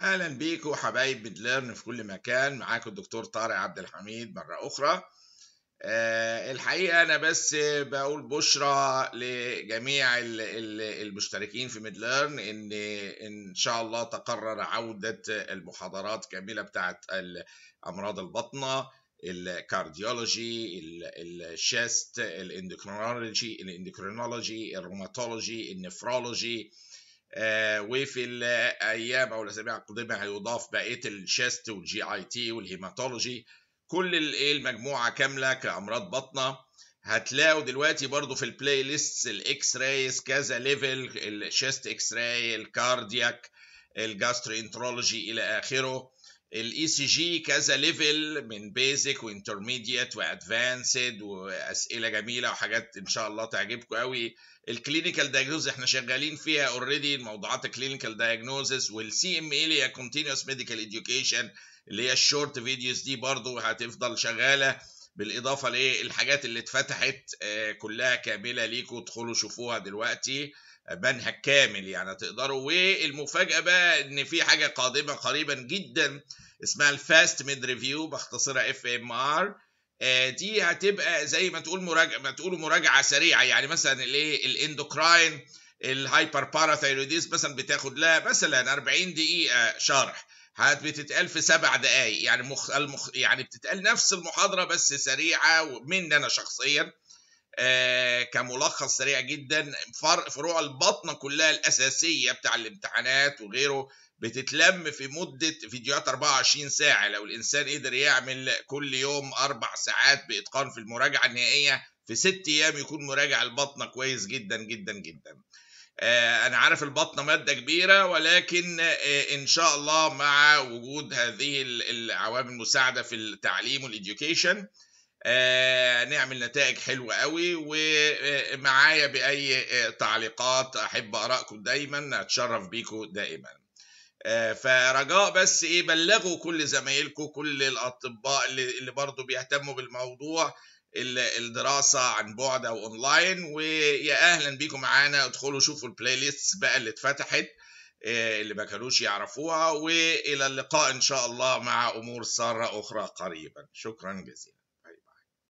اهلا بيكم حبايب ميدليرن في كل مكان معاكم الدكتور طارق عبد الحميد مره اخرى أه الحقيقه انا بس بقول بشرى لجميع ال- ال- المشتركين في ميدليرن ان ان شاء الله تقرر عوده المحاضرات كامله بتاعت امراض البطنه الكارديولوجي الشيست الاندوكرينولوجي الاندوكرينولوجي الروماتولوجي النفرولوجي آه، وفي الايام او الاسابيع القادمه هيضاف بقيه الشيست والجي اي تي والهيماتولوجي كل ال- إيه المجموعه كامله كامراض بطنه هتلاقوا دلوقتي برضو في البلاي ليست الاكس رايز كذا ليفل الشيست اكس راي الكاردياك الجاستروانترولوجي الى اخره الاي سي جي كذا ليفل من بيزك وانترميديت وادفانسد واسئله جميله وحاجات ان شاء الله تعجبكم قوي الكلينيكال دايجنوز احنا شغالين فيها اوريدي موضوعات الكلينيكال دايجنوزس والسي ام اي اللي هي كونتينوس ميديكال اديوكيشن اللي هي الشورت فيديوز دي برضو هتفضل شغاله بالاضافه للحاجات اللي اتفتحت آه، كلها كامله ليكم ادخلوا شوفوها دلوقتي منهج كامل يعني تقدروا والمفاجاه بقى ان في حاجه قادمه قريبا جدا اسمها الفاست ميد ريفيو بختصرها اف ام ار دي هتبقى زي ما تقول مراجعه ما تقولوا مراجعه سريعه يعني مثلا الايه الاندوكراين الهايبر باراثايرويديز مثلا بتاخد لها مثلا 40 دقيقه شرح هت بتتقال في سبع دقائق يعني مخ... المخ... يعني بتتقال نفس المحاضره بس سريعه مني انا شخصيا آه كملخص سريع جدا فرق فروع البطنه كلها الاساسيه بتاع الامتحانات وغيره بتتلم في مده فيديوهات 24 ساعه لو الانسان قدر يعمل كل يوم اربع ساعات باتقان في المراجعه النهائيه في ست ايام يكون مراجع البطنه كويس جدا جدا جدا آه، انا عارف البطنه ماده كبيره ولكن آه، ان شاء الله مع وجود هذه ال- العوامل المساعده في التعليم والإديوكيشن آه، نعمل نتائج حلوه قوي ومعايا باي آه، تعليقات احب ارائكم دايما اتشرف بيكم دائما آه، فرجاء بس ايه بلغوا كل زمايلكم كل الاطباء اللي, اللي برضو بيهتموا بالموضوع ال- الدراسه عن بعد او اونلاين ويا اهلا بيكم معانا ادخلوا شوفوا البلاي ليست بقى اللي اتفتحت آه، اللي ما كانوش يعرفوها والى اللقاء ان شاء الله مع امور ساره اخرى قريبا شكرا جزيلا